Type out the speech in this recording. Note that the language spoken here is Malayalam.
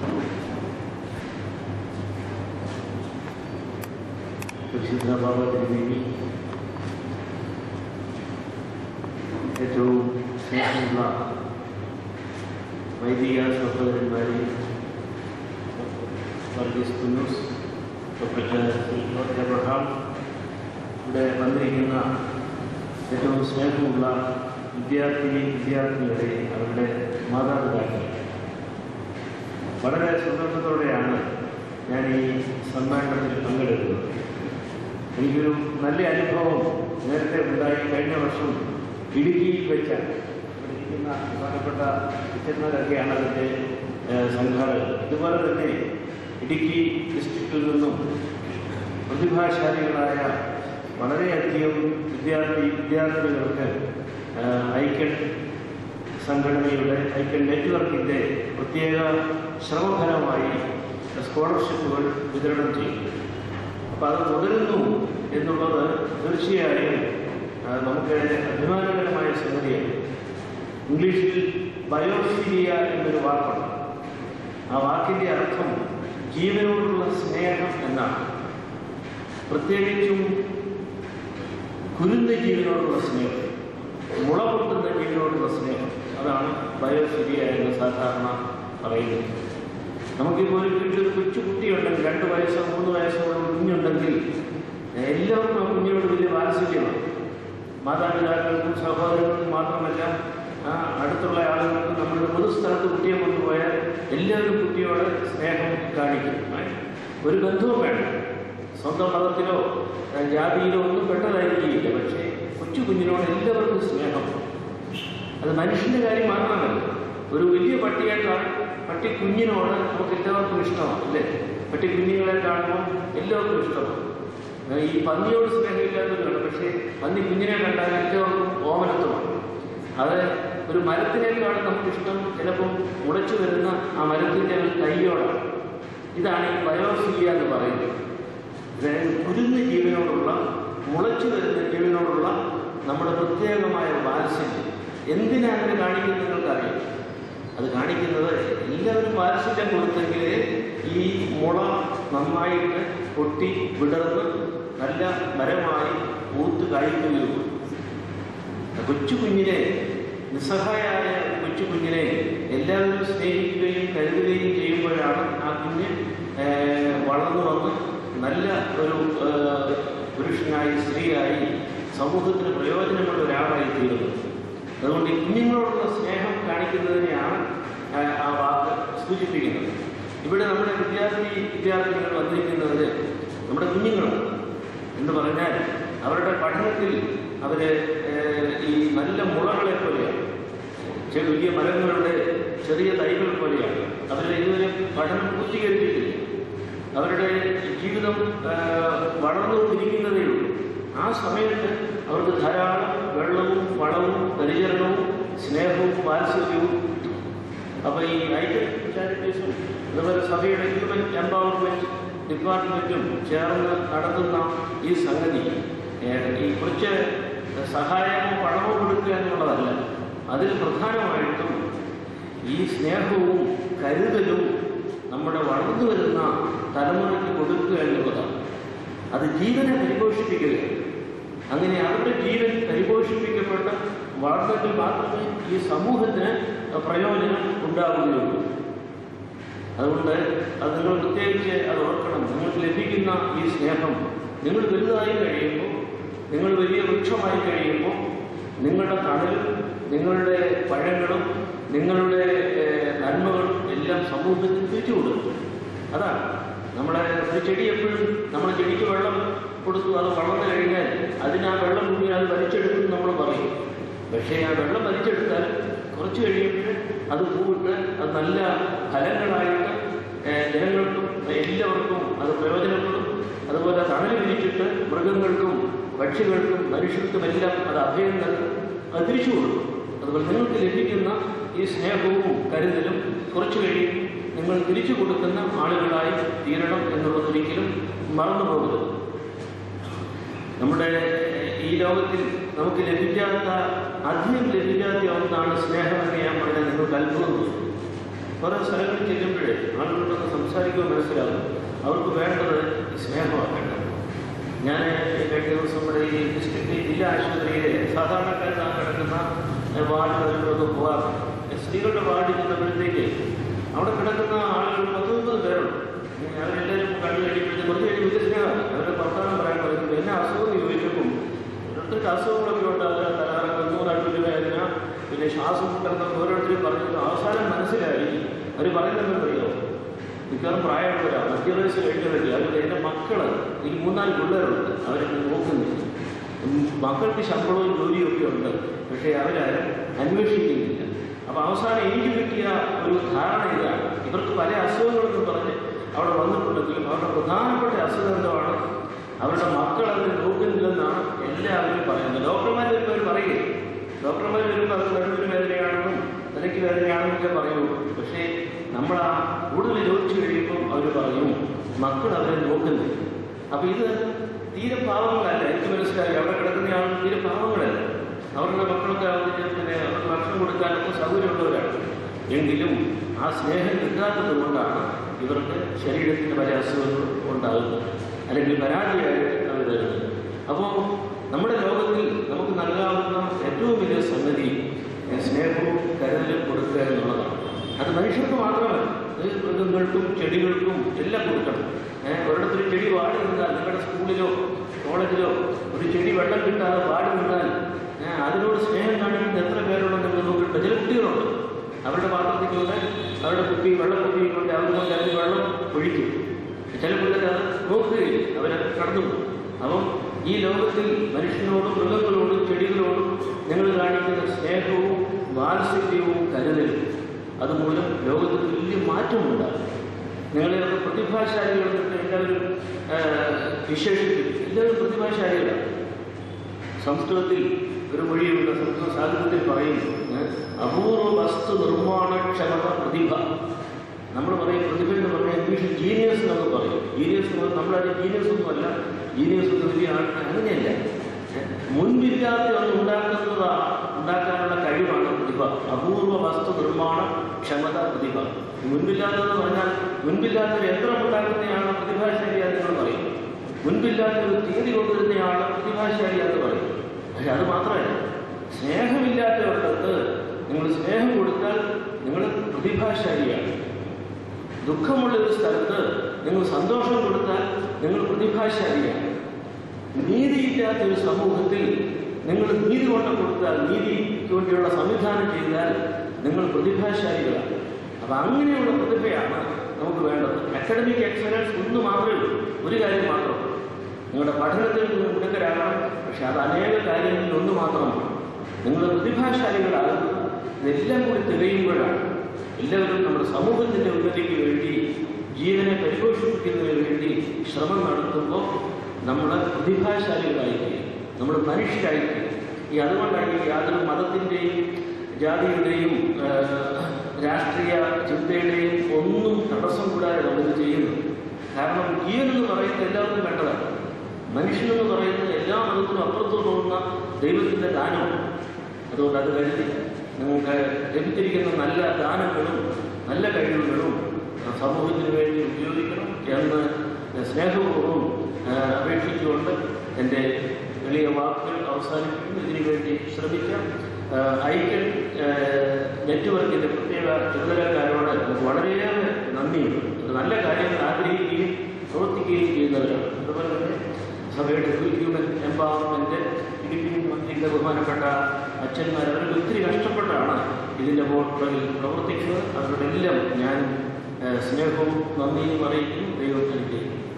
പരിശുദ്ധ ബാബ തിരുമേനി ഏറ്റവും സ്നേഹമുള്ള വൈദിക സഹോദരന്മാരെ Varghese Kunnoos professor George Abraham ഇവിടെ വന്നിരിക്കുന്ന ഏറ്റവും സ്നേഹമുള്ള വിദ്യാർത്ഥിനി വിദ്യാർത്ഥികളെ അവരുടെ മാതാപിതാക്കൾ വളരെ സന്തോഷത്തോടെയാണ് ഞാൻ ഈ സമ്മേളനത്തിൽ പങ്കെടുക്കുന്നത് എനിക്കൊരു നല്ല അനുഭവം നേരത്തെ ഉണ്ടായി കഴിഞ്ഞ വർഷം ഇടുക്കിയിൽ വെച്ചാണ് ഇവിടെ ഇരിക്കുന്ന പ്രധാനപ്പെട്ട ടീച്ചർമാരൊക്കെയാണ് അതിൻ്റെ ഏഹ്, സംഘാടകർ ഇതുപോലെ തന്നെ ഇടുക്കി ഡിസ്ട്രിക്റ്റിൽ നിന്നും പ്രതിഭാശാലികളായ വളരെയധികം വിദ്യാർത്ഥി വിദ്യാർത്ഥികൾക്ക് ഏഹ്, ഐക്യൻ സംഘടനയുടെ ഐക്യൻ നെറ്റ്വർക്കിൻ്റെ പ്രത്യേക ശ്രമഫലമായി സ്കോളർഷിപ്പുകൾ വിതരണം ചെയ്യും അപ്പോൾ അത് തുടരുന്നു എന്നുള്ളത് തീർച്ചയായും ആ, നമുക്ക് അഭിമാനകരമായ സംഗതിയാണ് ഇംഗ്ലീഷിൽ ബയോഫീലിയ എന്നൊരു വാക്കുണ്ട് ആ വാക്കിൻ്റെ അർത്ഥം ജീവനോടുള്ള സ്നേഹം എന്നാണ് പ്രത്യേകിച്ചും കുരുന്ന ജീവനോടുള്ള സ്നേഹം മുള പൊട്ടുന്ന ജീവനോടുള്ള സ്നേഹം അതാണ് ബയോഫീലിയ എന്ന് സാധാരണ പറയുന്നത് നമുക്കിപ്പോൾ ഒരു വീട്ടിൽ ഒരു കൊച്ചു കുട്ടിയുണ്ടെങ്കിൽ രണ്ട് വയസ്സോ മൂന്ന് വയസ്സോ ഉള്ള ഒരു കുഞ്ഞുണ്ടെങ്കിൽ എല്ലാവർക്കും ആ കുഞ്ഞിനോട് വലിയ വാത്സല്യമാണ് മാതാപിതാക്കൾക്കും സഹോദരങ്ങൾക്കും മാത്രമല്ല ആ അടുത്തുള്ള ആളുകൾക്ക് നമ്മുടെ പൊതുസ്ഥലത്ത് കുട്ടിയെ കൊണ്ടുപോയാൽ എല്ലാവരും കുട്ടിയോട് സ്നേഹം കാണിക്കും ഏ? ഒരു ബന്ധവും വേണ്ട സ്വന്തം മതത്തിലോ ഏ, ജാതിയിലോ ഒന്നും പെട്ടതായിരിക്കില്ല പക്ഷേ കൊച്ചു കുഞ്ഞിനോട് എല്ലാവർക്കും സ്നേഹം അത് മനുഷ്യന്റെ കാര്യം മാത്രമല്ല ഒരു വലിയ പട്ടിയേക്കാൾ പട്ടി കുഞ്ഞിനോട് നമുക്ക് എല്ലാവർക്കും ഇഷ്ടമാണ് അല്ലേ പട്ടി കുഞ്ഞുങ്ങളെ കാണുമ്പോൾ എല്ലാവർക്കും ഇഷ്ടമാണ് ഏ, ഈ പന്നിയോട് സ്നേഹമില്ലാത്തവരാണ് പക്ഷേ പന്നി കുഞ്ഞിനെ കണ്ടാൽ എല്ലാവർക്കും ഓമനത്വമാണ് അത് ഒരു മരത്തിനേക്കാൾ നമുക്കിഷ്ടം ചിലപ്പം മുളച്ചു വരുന്ന ആ മരത്തിൻ്റെ ഒരു തൈയോടാണ് ഇതാണ് ഈ ബയോഫിലിയ എന്ന് പറയുന്നത് അതായത് കുരുന്ന ജീവനോടുള്ള മുളച്ചു വരുന്ന ജീവനോടുള്ള നമ്മുടെ പ്രത്യേകമായ വാത്സല്യം എന്തിനാണ് അത് കാണിക്കുന്നത് നിങ്ങൾക്കറിയാം അത് കാണിക്കുന്നത് എല്ലാവരും വാത്സല്യം കൊടുത്തെങ്കിൽ ഈ മുള നന്നായിട്ട് പൊട്ടി വിടർന്ന് നല്ല മരമായി പൂത്ത് കായ്ക്കുകയുള്ളൂ കൊച്ചു കുഞ്ഞിനെ നിസ്സഹായായ കൊച്ചു കുഞ്ഞിനെ എല്ലാവരും സ്നേഹിക്കുകയും കരുതുകയും ചെയ്യുമ്പോഴാണ് ആ കുഞ്ഞ് ഏഹ്, വളർന്നു വന്ന് നല്ല ഒരു ഏഹ്, പുരുഷനായി സ്ത്രീയായി സമൂഹത്തിന് പ്രയോജനമുള്ള ഒരാളായി തീരുന്നത് അതുകൊണ്ട് ഈ കുഞ്ഞുങ്ങളോടുള്ള സ്നേഹം കാണിക്കുന്നതിനെയാണ് ആ, ആ വാക്ക് സൂചിപ്പിക്കുന്നത് ഇവിടെ നമ്മുടെ വിദ്യാർത്ഥി വിദ്യാർത്ഥികൾ വന്നിരിക്കുന്നത് നമ്മുടെ കുഞ്ഞുങ്ങളാണ് എന്ന് പറഞ്ഞാൽ അവരുടെ പഠനത്തിൽ അവർ ഈ നല്ല മുളകളെ പോലെയാണ് ചെറിയ വലിയ മരങ്ങളുടെ ചെറിയ തൈകൾ പോലെയാണ് അവർ ഇതുവരെ പഠനം പൂർത്തീകരിച്ചിട്ടില്ല അവരുടെ ജീവിതം ആ, വളർന്നുകൊണ്ടിരിക്കുന്നതേ ഉള്ളൂ ആ സമയത്ത് അവർക്ക് ധാരാളം വെള്ളവും വളവും പരിചരണവും സ്നേഹവും വാത്സല്യവും അപ്പോൾ ഈ ഐക്യ ചാരിറ്റീസും അതുപോലെ സഭയുടെ ഹ്യൂമൻ എംപവർമെൻറ്റ് ഡിപ്പാർട്ട്മെൻറ്റും ചേർന്ന് നടത്തുന്ന ഈ സംഗതി ഏഹ്, ഈ കുറച്ച് സഹായമോ പണമോ കൊടുക്കുക എന്നുള്ളതല്ല അതിൽ പ്രധാനമായിട്ടും ഈ സ്നേഹവും കരുതലും നമ്മുടെ വളർന്നു വരുന്ന തലമുറയ്ക്ക് കൊടുക്കുക എന്നുള്ളതാണ് അത് ജീവനെ പരിപോഷിപ്പിക്കുകയാണ് അങ്ങനെ അവരുടെ ജീവൻ പരിപോഷിപ്പിക്കപ്പെട്ട വളർന്നെങ്കിൽ മാത്രമേ ഈ സമൂഹത്തിന് പ്രയോജനം ഉണ്ടാവുകയുള്ളൂ അതുകൊണ്ട് അത് നിങ്ങൾ പ്രത്യേകിച്ച് അത് ഓർക്കണം നിങ്ങൾക്ക് ലഭിക്കുന്ന ഈ സ്നേഹം നിങ്ങൾ വലുതായി കഴിയുമ്പോൾ നിങ്ങൾ വലിയ വൃക്ഷമായി കഴിയുമ്പോൾ നിങ്ങളുടെ തണലും നിങ്ങളുടെ പഴങ്ങളും നിങ്ങളുടെ ഏഹ്, നന്മകളും എല്ലാം സമൂഹത്തിന് തിരിച്ചു കൊടുക്കും അതാണ് നമ്മുടെ ഒരു ചെടി എപ്പോഴും നമ്മൾ ചെടിക്ക് വെള്ളം കൊടുത്തു അത് വളർന്നു കഴിഞ്ഞാൽ അതിന് ആ വെള്ളം കൂടി അത് വലിച്ചെടുക്കും നമ്മൾ പറയും പക്ഷേ ആ വെള്ളം വലിച്ചെടുത്താൽ കുറച്ച് കഴിയുമ്പോൾ അത് പൂവിട്ട് അത് നല്ല ഫലങ്ങളായിട്ട് ഏഹ്, ജനങ്ങൾക്കും എല്ലാവർക്കും അത് പ്രയോജനപ്പെടും അതുപോലെ തണൽ വിരിച്ചിട്ട് മൃഗങ്ങൾക്കും പക്ഷികൾക്കും മനുഷ്യർക്കും എല്ലാം അത് അഭയം നൽകും അത് തിരിച്ചു കൊടുക്കും അതുപോലെ നിങ്ങൾക്ക് ലഭിക്കുന്ന ഈ സ്നേഹവും കരുതലും കുറച്ചു കഴിയും നിങ്ങൾ തിരിച്ചു കൊടുക്കുന്ന ആളുകളായി തീരണം എന്നുള്ളത് ഒരിക്കലും മറന്നു പോകരുത് നമ്മുടെ ഈ ലോകത്തിൽ നമുക്ക് ലഭിക്കാത്ത അധികം ലഭിക്കാത്ത ഒന്നാണ് സ്നേഹം എന്ന് ഞാൻ പറഞ്ഞാൽ നിങ്ങൾക്ക് അത്ഭുതം തോന്നും ഓരോ സ്ഥലങ്ങളിൽ ചെല്ലുമ്പോഴേ ആളുകളോടൊന്ന് സംസാരിക്കുമ്പോൾ മനസ്സിലാകും അവർക്ക് വേണ്ടത് ഈ സ്നേഹമാണ് വേണ്ടത് ഞാൻ ഈ കഴിഞ്ഞ ദിവസം ഇവിടെ ഈ ഡിസ്ട്രിക്ട് ജില്ലാ ആശുപത്രിയിലെ സാധാരണക്കാരനാണ് കിടക്കുന്ന ഏഹ്, വാർഡുകളിലൊക്കെ പോകാറുണ്ട് സ്ത്രീകളുടെ വാർഡിൽ ചെന്നപ്പോഴത്തേക്ക് അവിടെ കിടക്കുന്ന ആളുകൾ പത്ത് മുപ്പത് പേരുണ്ട് അവരെല്ലാവരും കണ്ടു കഴിയുമ്പോഴത്തേക്ക് കുറച്ച് കഴിഞ്ഞ് വലിയ സ്നേഹമാണ് അവരുടെ വർത്തമാനം പറയാൻ പറയുന്നത് എന്നെ അസുഖം ചോദിച്ചപ്പം ഓരോരുത്തർക്ക് അസുഖങ്ങളൊക്കെ ഉണ്ട് അത് തലകറക്കം നൂറായിട്ട് വേദന പിന്നെ ശ്വാസം മുട്ടൊക്കെ ഓരോരുത്തരും പറഞ്ഞു അവസാനം മനസ്സിലായി അവർ പറയുന്നതെന്നറിയോ മിക്കവാറും പ്രായമുള്ളവരാണ് മധ്യവയസ്സ് കഴിഞ്ഞവരല്ലേ അവർ എൻ്റെ മക്കൾ എനിക്ക് മൂന്നാല് പിള്ളേരുണ്ട് അവരെന്നെ നോക്കുന്നില്ല ഉം, മക്കൾക്ക് ശമ്പളവും ജോലിയും ഒക്കെ ഉണ്ട് പക്ഷേ അവരാരും അന്വേഷിക്കുന്നില്ല അപ്പോൾ അവസാനം എനിക്ക് കിട്ടിയ ഒരു ധാരണ ഇതാണ് ഇവർക്ക് പല അസുഖങ്ങളെന്ന് പറഞ്ഞ് അവിടെ വന്നിട്ടുണ്ടെങ്കിലും അവരുടെ പ്രധാനപ്പെട്ട അസുഖം എന്താണ് അവരുടെ മക്കൾ അവർ നോക്കുന്നില്ലെന്നാണ് എല്ലാവരും പറയുന്നത് ഡോക്ടർമാർ വരുമ്പോൾ അവർ പറയുകയും ഡോക്ടർമാർ വരുമ്പോൾ അത് നടുവിന് വേദനയാണെന്നും തലയ്ക്ക് വേദനയാണെന്നൊക്കെ പറയുള്ളൂ പക്ഷേ നമ്മൾ ആ കൂടുതൽ ചോദിച്ചു കഴിയുമ്പോൾ അവർ പറയും മക്കൾ അവരെ നോക്കുന്നില്ല അപ്പോൾ ഇത് തീരെ പാവങ്ങളല്ല എനിക്ക് മനസ്സിലായി അവിടെ കിടക്കുന്ന ആളുകൾ തീരെ പാവങ്ങളല്ല അവരുടെ മക്കളൊക്കെ അവർക്ക് പിന്നെ അവർക്ക് ഭക്ഷണം കൊടുക്കാനൊക്കെ സൗകര്യമുള്ളവരാണ് എങ്കിലും ആ സ്നേഹം കിട്ടാത്തത് കൊണ്ടാണ് ഇവർക്ക് ശരീരത്തിന് പല അസുഖങ്ങൾ ഉണ്ടാകുന്നത് അല്ലെങ്കിൽ പരാതിയായിട്ട് അവർ വരുന്നത് അപ്പോൾ നമ്മുടെ ലോകത്തിൽ നമുക്ക് നൽകാവുന്ന ഏറ്റവും വലിയ സംഗതി ഏഹ്, സ്നേഹവും കരുതലും കൊടുക്കുക എന്നുള്ളതാണ് അത് മനുഷ്യർക്ക് മാത്രമല്ല ഇത് മൃഗങ്ങൾക്കും ചെടികൾക്കും എല്ലാം കൊടുക്കണം ഏഹ്, ഒരിടത്തൊരു ചെടി വാടി നിന്നാൽ നിങ്ങളുടെ സ്കൂളിലോ കോളേജിലോ ഒരു ചെടി വെള്ളം കിട്ടാതെ വാടി നിന്നാൽ ഏഹ്, അതിനോട് സ്നേഹം കാണിക്കുന്ന എത്ര പേരുണ്ടെന്ന് നിങ്ങൾ നോക്കിയിട്ട് ചില കുട്ടികളുണ്ട് അവരുടെ പാത്രത്തിൽ കൊണ്ട് അവരുടെ കുപ്പി വെള്ളക്കുപ്പി കൊണ്ട് അവർ കൊണ്ട് അതിന് വെള്ളം ഒഴിക്കും ചില പിള്ളേർ അത് നോക്കുകയില്ല അവരെ കടന്നു പോകും അപ്പം ഈ ലോകത്തിൽ മനുഷ്യനോടും മൃഗങ്ങളോടും ചെടികളോടും നിങ്ങൾ കാണിക്കുന്ന സ്നേഹവും വാത്സല്യവും കരുതലും അതുമൂലം ലോകത്തിൽ വലിയ മാറ്റമുണ്ടാകും നിങ്ങളെയൊക്കെ പ്രതിഭാശാലികളെന്നൊക്കെ എല്ലാവരും ആ, വിശേഷിപ്പിക്കും എല്ലാവരും പ്രതിഭാശാലികളാണ് സംസ്കൃതത്തിൽ ഒരു മൊഴിയുണ്ട് സംസ്കൃത സാഹിത്യത്തിൽ പറയുന്നു ഏ, അപൂർവ വസ്തു നിർമ്മാണക്ഷമത പ്രതിഭ നമ്മൾ പറയും പ്രതിഭ എന്ന് പറഞ്ഞാൽ ഇംഗ്ലീഷിൽ ജീനിയസ് എന്നൊക്കെ പറയും ജീനിയസ് എന്ന് പറഞ്ഞാൽ നമ്മളതിന് ജീനിയസ് ഒന്നുമല്ല ജീനിയസ് ഒക്കെ വലിയ ആൾക്കാർ അങ്ങനെയല്ല ഏ, മുൻപില്ലാത്ത ഒന്ന് ഉണ്ടാക്കുന്നതാ ഉണ്ടാക്കാനുള്ള കഴിവാണ് പ്രതിഭ അപൂർവ വസ്തു നിർമ്മാണ ക്ഷമത പ്രതിഭ മുൻപില്ലാത്തതെന്ന് പറഞ്ഞാൽ മുൻപില്ലാത്തൊരു യന്ത്രം ഉണ്ടാക്കുന്നതാണ് പ്രതിഭാശാലി എന്ന് നിങ്ങൾ പറയും മുൻപില്ലാത്തൊരു തീയതി കൊണ്ടുവരുന്നയാണ് പ്രതിഭാശാലി എന്ന് പറയും പക്ഷെ അത് മാത്രമല്ല സ്നേഹമില്ലാത്തവർക്ക് നിങ്ങൾ സ്നേഹം കൊടുത്താൽ നിങ്ങൾ പ്രതിഭാശാലിയാണ് ദുഃഖമുള്ള ഒരു സ്ഥലത്ത് നിങ്ങൾ സന്തോഷം കൊടുത്താൽ നിങ്ങൾ പ്രതിഭാശാലിയാണ് നീതിയില്ലാത്ത ഒരു സമൂഹത്തിൽ നിങ്ങൾ നീതി കൊണ്ട് കൊടുത്താൽ നീതിക്ക് വേണ്ടിയുള്ള സംവിധാനം ചെയ്താൽ നിങ്ങൾ പ്രതിഭാശാലികളാണ് അപ്പം അങ്ങനെയുള്ള പ്രതിഭയാണ് നമുക്ക് വേണ്ടത് അക്കാഡമിക് എക്സലൻസ് ഒന്ന് മാത്രമേ ഉള്ളൂ ഒരു കാര്യം മാത്രം നിങ്ങളുടെ പഠനത്തിൽ നിങ്ങൾ മിടുക്കരാകണം പക്ഷെ അത് അനേക കാര്യങ്ങളിൽ ഒന്ന് മാത്രമാണ് നിങ്ങൾ പ്രതിഭാശാലികളാകുന്നത് ഇതെല്ലാം കൂടി തികയുമ്പോഴാണ് എല്ലാവരും നമ്മുടെ സമൂഹത്തിൻ്റെ ഉന്നതിക്ക് വേണ്ടി ജീവനെ പരിപോഷിപ്പിക്കുന്നതിന് വേണ്ടി ശ്രമം നടത്തുമ്പോൾ നമ്മൾ പ്രതിഭാശാലികളായിരിക്കും നമ്മൾ മനുഷ്യരായിരിക്കും ഈ അതുകൊണ്ടാണ് ഈ യാതൊരു മതത്തിൻ്റെയും ജാതിയുടെയും ആ, രാഷ്ട്രീയ ചിന്തയുടെയും ഒന്നും തടസ്സം കൂടാതെ നമ്മളിത് ചെയ്യുന്നു കാരണം ജീവൻ എന്ന് പറയുന്നത് എല്ലാവർക്കും വേണ്ടതാണ് മനുഷ്യനെന്ന് പറയുന്നത് എല്ലാ മതത്തിനും അപ്പുറത്തു പോകുന്ന ദൈവത്തിൻ്റെ ദാനമാണ് അതുകൊണ്ട് അത് കരുതി നിങ്ങൾക്ക് ലഭിച്ചിരിക്കുന്ന നല്ല ദാനങ്ങളും നല്ല കഴിവുകളും ആ, സമൂഹത്തിന് വേണ്ടി ഉപയോഗിക്കണം എന്ന് സ്നേഹപൂർവ്വം ആ, അപേക്ഷിച്ചുകൊണ്ട് എൻ്റെ എളിയ വാക്കുകൾ അവസാനിപ്പിക്കുന്നു ഇതിനു വേണ്ടി ശ്രമിക്കാം ആ, ഐക്യൻ ആ, നെറ്റ്വർക്കിൻ്റെ പ്രത്യേക ചുമതലക്കാരോട് നമുക്ക് വളരെയേറെ നന്ദിയുണ്ട് അത് നല്ല കാര്യങ്ങൾ ആഗ്രഹിക്കുകയും പ്രവർത്തിക്കുകയും ചെയ്യുന്നവരാണ് അതുപോലെ തന്നെ സഭയുടെ ഹ്യൂമൻ എംപവർമെൻറ്റ് ഇടുക്കി മന്ത്രിയുടെ ബഹുമാനപ്പെട്ട അച്ഛന്മാർ അവരൊക്കെ ഒത്തിരി കഷ്ടപ്പെട്ടാണ് ഇതിൻ്റെ ബോർഡറിൽ പ്രവർത്തിക്കുന്നത് അവരോടെല്ലാം ഞാൻ ആ, സ്നേഹവും നന്ദിയും അറിയിക്കുന്നു ദൈവം അനുഗ്രഹിക്കുന്നു